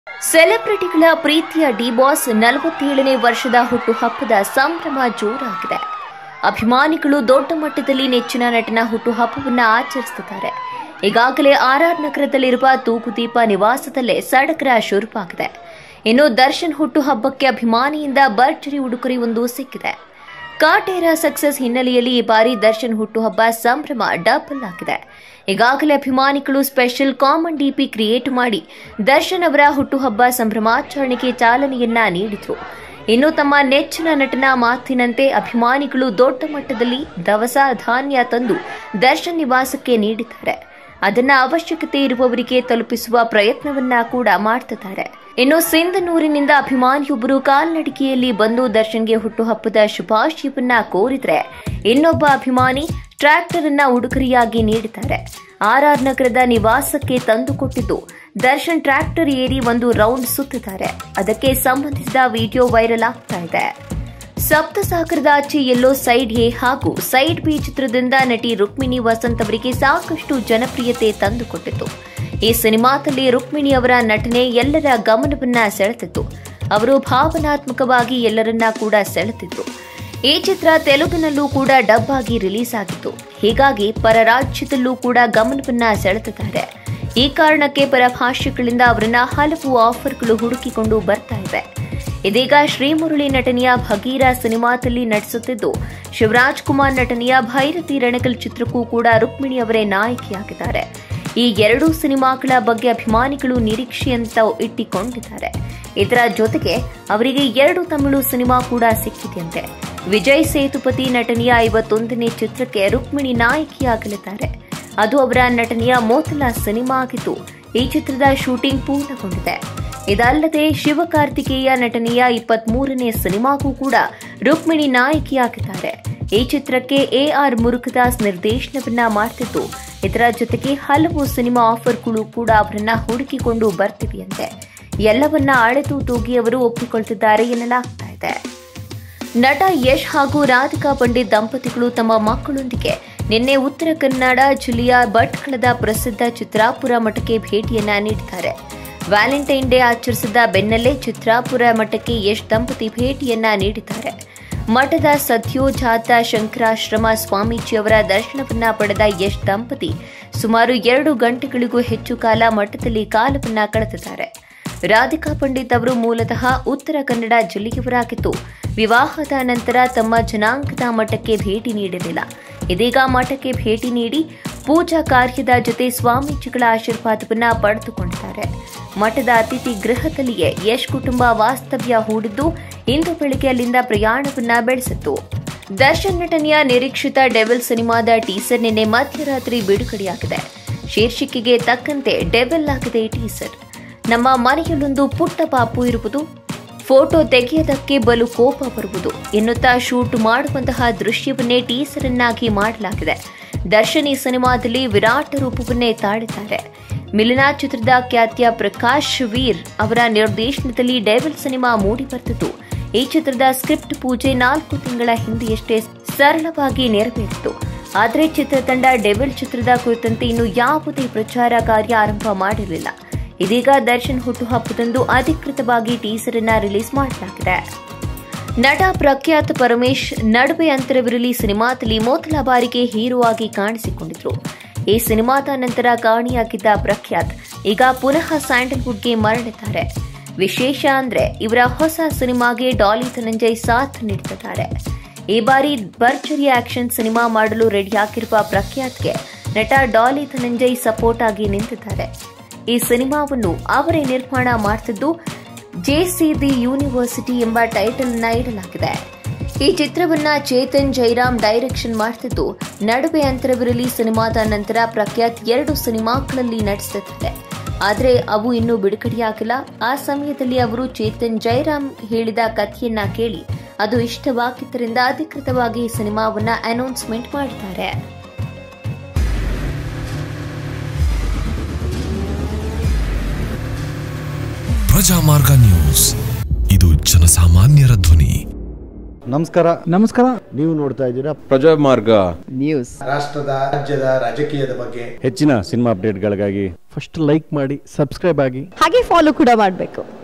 ಸೆಲೆಬ್ರಿಟಿಗಳ ಪ್ರೀತಿಯ D boss ನಲವತ್ತೇಳನೇ ವರ್ಷದ ಹುಟ್ಟುಹಬ್ಬದ ಸಂಭ್ರಮ ಜೋರಾಗಿದೆ ಅಭಿಮಾನಿಗಳು ದೊಡ್ಡ ಮಟ್ಟದಲ್ಲಿ ನೆಚ್ಚಿನ ನಟನ ಹುಟ್ಟುಹಬ್ಬವನ್ನು ಆಚರಿಸುತ್ತಿದ್ದಾರೆ ಈಗಾಗಲೇ ಆರ್ಆರ್ ನಗರದಲ್ಲಿರುವ ತೂಗುದೀಪ ನಿವಾಸದಲ್ಲೇ ಸಡಗರ ಶುರುವಾಗಿದೆ ಇನ್ನು ದರ್ಶನ್ ಹುಟ್ಟುಹಬ್ಬಕ್ಕೆ ಅಭಿಮಾನಿಯಿಂದ ಭರ್ಜರಿ ಉಡುಗೊರೆಯೊಂದು ಸಿಕ್ಕಿದೆ ಕಾಟೇರ ಸಕ್ಸಸ್ ಹಿನ್ನೆಲೆಯಲ್ಲಿ ಈ ಬಾರಿ ದರ್ಶನ್ ಹುಟ್ಟುಹಬ್ಬ ಸಂಭ್ರಮ ಡಬಲ್ ಆಗಿದೆ ಈಗಾಗಲೇ ಅಭಿಮಾನಿಗಳು ಸ್ಪೆಷಲ್ ಕಾಮನ್ ಡಿಪಿ ಕ್ರಿಯೇಟ್ ಮಾಡಿ ದರ್ಶನ್ ಅವರ ಹುಟ್ಟುಹಬ್ಬ ಸಂಭ್ರಮಾಚರಣೆಗೆ ಚಾಲನೆಯನ್ನ ನೀಡಿದ್ರು ಇನ್ನು ತಮ್ಮ ನೆಚ್ಚಿನ ನಟನ ಮಾತಿನಂತೆ ಅಭಿಮಾನಿಗಳು ದೊಡ್ಡ ಮಟ್ಟದಲ್ಲಿ ದವಸ ಧಾನ್ಯ ತಂದು ದರ್ಶನ್ ನಿವಾಸಕ್ಕೆ ನೀಡಿದ್ದಾರೆ ಅದನ್ನ ಅವಶ್ಯಕತೆ ಇರುವವರಿಗೆ ತಲುಪಿಸುವ ಪ್ರಯತ್ನವನ್ನ ಕೂಡ ಮಾಡ್ತಿದ್ದಾರೆ ಇನ್ನು ಸಿಂಧನೂರಿನಿಂದ ಅಭಿಮಾನಿಯೊಬ್ಬರು ಕಾಲ್ನಡಿಗೆಯಲ್ಲಿ ಬಂದು ದರ್ಶನ್ಗೆ ಹುಟ್ಟುಹಬ್ಬದ ಶುಭಾಶಯವನ್ನ ಕೋರಿದ್ರೆ ಇನ್ನೊಬ್ಬ ಅಭಿಮಾನಿ ಟ್ರ್ಯಾಕ್ಟರ್ ಅನ್ನ ಉಡುಗೊರೆಯಾಗಿ ನೀಡಿದ್ದಾರೆ ಆರ್ಆರ್ ನಗರದ ನಿವಾಸಕ್ಕೆ ತಂದುಕೊಟ್ಟಿದ್ದು ದರ್ಶನ್ ಟ್ರ್ಯಾಕ್ಟರ್ ಏರಿ ಒಂದು ರೌಂಡ್ ಸುತ್ತಿದ್ದಾರೆ ಅದಕ್ಕೆ ಸಂಬಂಧಿಸಿದ ವಿಡಿಯೋ ವೈರಲ್ ಆಗ್ತಾ ಇದೆ ಸಪ್ತಸಾಗರದ ಆಚೆ ಎಲ್ಲೋ ಸೈಡ್ ಎ ಹಾಗೂ ಸೈಡ್ ಬಿ ಚಿತ್ರದಿಂದ ನಟಿ ರುಕ್ಮಿಣಿ ವಸಂತ್ ಅವರಿಗೆ ಸಾಕಷ್ಟು ಜನಪ್ರಿಯತೆ ತಂದುಕೊಟ್ಟಿತು ಈ ಸಿನಿಮಾದಲ್ಲಿ ರುಕ್ಮಿಣಿ ಅವರ ನಟನೆ ಎಲ್ಲರ ಗಮನವನ್ನ ಸೆಳೆತಿತ್ತು ಅವರು ಭಾವನಾತ್ಮಕವಾಗಿ ಎಲ್ಲರನ್ನ ಕೂಡ ಸೆಳೆತಿದ್ರು ಈ ಚಿತ್ರ ತೆಲುಗಿನಲ್ಲೂ ಕೂಡ ಡಬ್ ಆಗಿ ರಿಲೀಸ್ ಆಗಿತ್ತು ಹೀಗಾಗಿ ಪರ ರಾಜ್ಯದಲ್ಲೂ ಕೂಡ ಗಮನವನ್ನ ಸೆಳೆತಿದ್ದಾರೆ ಈ ಕಾರಣಕ್ಕೆ ಪರಭಾಷೆಗಳಿಂದ ಅವರನ್ನ ಹಲವು ಆಫರ್ಗಳು ಹುಡುಕಿಕೊಂಡು ಬರ್ತಾ ಇವೆ ಇದೀಗ ಶ್ರೀಮುರಳಿ ನಟನೆಯ ಭಗೀರ ಸಿನಿಮಾದಲ್ಲಿ ನಟಿಸುತ್ತಿದ್ದು ಶಿವರಾಜ್ ಕುಮಾರ್ ನಟನೆಯ ಭೈರತಿ ರಣಕಲ್ ಚಿತ್ರಕ್ಕೂ ಕೂಡ ರುಕ್ಮಿಣಿ ಅವರೇ ನಾಯಕಿಯಾಗಿದ್ದಾರೆ ಈ ಎರಡೂ ಸಿನಿಮಾಗಳ ಬಗ್ಗೆ ಅಭಿಮಾನಿಗಳು ನಿರೀಕ್ಷೆಯಂತ ಇಟ್ಟಿಕೊಂಡಿದ್ದಾರೆ ಇದರ ಜೊತೆಗೆ ಅವರಿಗೆ ಎರಡು ತಮಿಳು ಸಿನಿಮಾ ಕೂಡ ಸಿಕ್ಕಿದೆಯಂತೆ ವಿಜಯ್ ಸೇತುಪತಿ ನಟನೆಯ ಐವತ್ತೊಂದನೇ ಚಿತ್ರಕ್ಕೆ ರುಕ್ಮಿಣಿ ನಾಯಕಿಯಾಗಲಿದ್ದಾರೆ ಅದು ಅವರ ನಟನೆಯ ಮೊದಲ ಸಿನಿಮಾ ಆಗಿದ್ದು ಈ ಚಿತ್ರದ ಶೂಟಿಂಗ್ ಪೂರ್ಣಗೊಂಡಿದೆ ಇದಲ್ಲದೆ ಶಿವಕಾರ್ತಿಕೇಯ ನಟನೆಯ ಇಪ್ಪತ್ಮೂರನೇ ಸಿನಿಮಾಗೂ ಕೂಡ ರುಕ್ಮಿಣಿ ನಾಯಕಿಯಾಗಿದ್ದಾರೆ ಈ ಚಿತ್ರಕ್ಕೆ ಎಆರ್ ಮುರುಕದಾಸ್ ನಿರ್ದೇಶನವನ್ನ ಮಾಡ್ತಿದ್ದು ಇದರ ಜೊತೆಗೆ ಹಲವು ಸಿನಿಮಾ ಆಫರ್ಗಳು ಕೂಡ ಅವರನ್ನ ಹುಡುಕಿಕೊಂಡು ಬರ್ತಿವೆಯಂತೆ ಎಲ್ಲವನ್ನ ಅಳೆದು ತೂಗಿ ಅವರು ಒಪ್ಪಿಕೊಳ್ತಿದ್ದಾರೆ ಎನ್ನಲಾಗ್ತಾ ಇದೆ ನಟ ಯಶ್ ಹಾಗೂ ರಾಧಿಕಾ ಪಂಡಿತ್ ದಂಪತಿಗಳು ತಮ್ಮ ಮಕ್ಕಳೊಂದಿಗೆ ನಿನ್ನೆ ಉತ್ತರ ಕನ್ನಡ ಜಿಲ್ಲೆಯ ಭಟ್ಕಳದ ಪ್ರಸಿದ್ಧ ಚಿತ್ರಾಪುರ ಮಠಕ್ಕೆ ಭೇಟಿಯನ್ನ ನೀಡಿದ್ದಾರೆ ವ್ಯಾಲೆಂಟೈನ್ ಡೇ ಆಚರಿಸಿದ ಬೆನ್ನಲ್ಲೇ ಚಿತ್ರಾಪುರ ಮಠಕ್ಕೆ ಯಶ್ ದಂಪತಿ ಭೇಟಿಯನ್ನ ನೀಡಿದ್ದಾರೆ ಮಠದ ಸದ್ಯೋಜಾತ ಶಂಕರಾಶ್ರಮ ಸ್ವಾಮೀಜಿಯವರ ದರ್ಶನವನ್ನ ಪಡೆದ ಯಶ್ ದಂಪತಿ ಸುಮಾರು ಎರಡು ಗಂಟೆಗಳಿಗೂ ಹೆಚ್ಚು ಕಾಲ ಮಠದಲ್ಲಿ ಕಾಲವನ್ನ ಕಳೆದಿದ್ದಾರೆ ರಾಧಿಕಾ ಪಂಡಿತ್ ಅವರು ಮೂಲತಃ ಉತ್ತರ ಕನ್ನಡ ಜಿಲ್ಲೆಯವರಾಗಿದ್ದು ವಿವಾಹದ ನಂತರ ತಮ್ಮ ಜನಾಂಗದ ಮಠಕ್ಕೆ ಭೇಟಿ ನೀಡಲಿಲ್ಲ ಇದೀಗ ಮಠಕ್ಕೆ ಭೇಟಿ ನೀಡಿ ಪೂಜಾ ಕಾರ್ಯದ ಜೊತೆ ಸ್ವಾಮೀಜಿಗಳ ಆಶೀರ್ವಾದವನ್ನ ಪಡೆದುಕೊಂಡಿದ್ದಾರೆ ಮಠದ ಅತಿಥಿ ಗೃಹದಲ್ಲಿಯೇ ಯಶ್ ಕುಟುಂಬ ವಾಸ್ತವ್ಯ ಹೂಡಿದ್ದು ಇಂದು ಬೆಳಗ್ಗೆ ಅಲ್ಲಿಂದ ಪ್ರಯಾಣವನ್ನ ಬೆಳೆಸಿತ್ತು ದರ್ಶನ್ ನಟನೆಯ ನಿರೀಕ್ಷಿತ ಡೆವಿಲ್ ಸಿನಿಮಾದ ಟೀಸರ್ ನಿನ್ನೆ ಮಧ್ಯರಾತ್ರಿ ಬಿಡುಗಡೆಯಾಗಿದೆ ಶೀರ್ಷಿಕೆಗೆ ತಕ್ಕಂತೆ ಡೆವಿಲ್ ಆಗಿದೆ ಟೀಸರ್ ನಮ್ಮ ಮನೆಯಲ್ಲೊಂದು ಪುಟ್ಟ ಪಾಪು ಇರುವುದು ಫೋಟೋ ತೆಗೆಯದಕ್ಕೆ ಬಲು ಕೋಪ ಬರುವುದು ಎನ್ನುತ್ತಾ ಶೂಟ್ ಮಾಡುವಂತಹ ದೃಶ್ಯವನ್ನೇ ಟೀಸರ್ ಅನ್ನಾಗಿ ಮಾಡಲಾಗಿದೆ ದರ್ಶನ್ ಈ ಸಿನಿಮಾದಲ್ಲಿ ವಿರಾಟ್ ರೂಪವನ್ನೇ ತಾಳಿದ್ದಾರೆ ಮಿಲನಾ ಚಿತ್ರದ ಖ್ಯಾತಿಯ ಪ್ರಕಾಶ್ ವೀರ್ ಅವರ ನಿರ್ದೇಶನದಲ್ಲಿ ಡೆವಿಲ್ ಸಿನಿಮಾ ಮೂಡಿ ಬರ್ತಿತ್ತು ಈ ಚಿತ್ರದ ಸ್ಕ್ರಿಪ್ಟ್ ಪೂಜೆ ನಾಲ್ಕು ತಿಂಗಳ ಹಿಂದೆಯಷ್ಟೇ ಸರಳವಾಗಿ ನೆರವೇರಿತು ಆದರೆ ಚಿತ್ರತಂಡ ಡೆವಿಲ್ ಚಿತ್ರದ ಕುರಿತಂತೆ ಇನ್ನು ಯಾವುದೇ ಪ್ರಚಾರ ಕಾರ್ಯ ಆರಂಭ ಮಾಡಿರಲಿಲ್ಲ ಇದೀಗ ದರ್ಶನ್ ಹುಟ್ಟುಹಬ್ಬದಂದು ಅಧಿಕೃತವಾಗಿ ಟೀಸರ್ ಅನ್ನ ರಿಲೀಸ್ ಮಾಡಲಾಗಿದೆ ನಟ ಪ್ರಖ್ಯಾತ್ ಪರಮೇಶ್ ನಡುವೆ ಅಂತರವಿರಲಿ ಸಿನಿಮಾದಲ್ಲಿ ಮೊದಲ ಬಾರಿಗೆ ಹೀರೋ ಆಗಿ ಕಾಣಿಸಿಕೊಂಡಿದ್ರು ಈ ಸಿನಿಮಾದ ನಂತರ ಕಾಣಿಯಾಗಿದ್ದ ಪ್ರಖ್ಯಾತ್ ಈಗ ಪುನಃ ಸ್ಯಾಂಡಲ್ವುಡ್ಗೆ ಮರಳಿದ್ದಾರೆ ವಿಶೇಷ ಅಂದ್ರೆ ಇವರ ಹೊಸ ಸಿನಿಮಾಗೆ ಡಾಲಿ ಧನಂಜಯ್ ಸಾಥ್ ನೀಡುತ್ತಿದ್ದಾರೆ ಈ ಬಾರಿ ಭರ್ಜರಿ ಆಕ್ಷನ್ ಸಿನಿಮಾ ಮಾಡಲು ರೆಡಿಯಾಗಿರುವ ಪ್ರಖ್ಯಾತ್ಗೆ ನಟ ಡಾಲಿ ಧನಂಜಯ್ ಸಪೋರ್ಟ್ ಆಗಿ ನಿಂತಿದ್ದಾರೆ ಈ ಸಿನಿಮಾವನ್ನು ಅವರೇ ನಿರ್ಮಾಣ ಮಾಡುತ್ತಿದ್ದು ಜೆಸಿ ದಿ ಯೂನಿವರ್ಸಿಟಿ ಎಂಬ ಟೈಟಲ್ ಇಡಲಾಗಿದೆ ಈ ಚಿತ್ರವನ್ನ ಚೇತನ್ ಜೈರಾಮ್ ಡೈರೆಕ್ಷನ್ ಮಾಡ್ತಿದ್ದು ನಡುವೆ ಅಂತರವಿರಲಿ ಸಿನಿಮಾದ ನಂತರ ಪ್ರಖ್ಯಾತ್ ಎರಡು ಸಿನಿಮಾಗಳಲ್ಲಿ ನಟಿಸುತ್ತಿದ್ದಾರೆ ಆದರೆ ಅವು ಇನ್ನೂ ಬಿಡುಗಡೆಯಾಗಿಲ್ಲ ಆ ಸಮಯದಲ್ಲಿ ಅವರು ಚೇತನ್ ಜೈರಾಮ್ ಹೇಳಿದ ಕಥೆಯನ್ನ ಕೇಳಿ ಅದು ಇಷ್ಟವಾಗಿದ್ದರಿಂದ ಅಧಿಕೃತವಾಗಿ ಈ ಸಿನಿಮಾವನ್ನ ಅನೌನ್ಸ್ಮೆಂಟ್ ಮಾಡಿದ್ದಾರೆ ಪ್ರಜಾಮಾರ್ಗ ನ್ಯೂಸ್ ಇದು ಜನಸಾಮಾನ್ಯರ ಧ್ವನಿ ನಮಸ್ಕಾರ ನಮಸ್ಕಾರ ನೀವು ನೋಡ್ತಾ ಇದ್ದೀರಾ ಪ್ರಜಾಮಾರ್ಗ ನ್ಯೂಸ್ ರಾಷ್ಟ್ರದ ರಾಜ್ಯದ ರಾಜಕೀಯದ ಬಗ್ಗೆ ಹೆಚ್ಚಿನ ಸಿನಿಮಾ ಅಪ್ಡೇಟ್ಗಳಿಗಾಗಿ ಫಸ್ಟ್ ಲೈಕ್ ಮಾಡಿ ಸಬ್ಸ್ಕ್ರೈಬ್ ಆಗಿ ಹಾಗೆ ಫಾಲೋ ಕೂಡ ಮಾಡಬೇಕು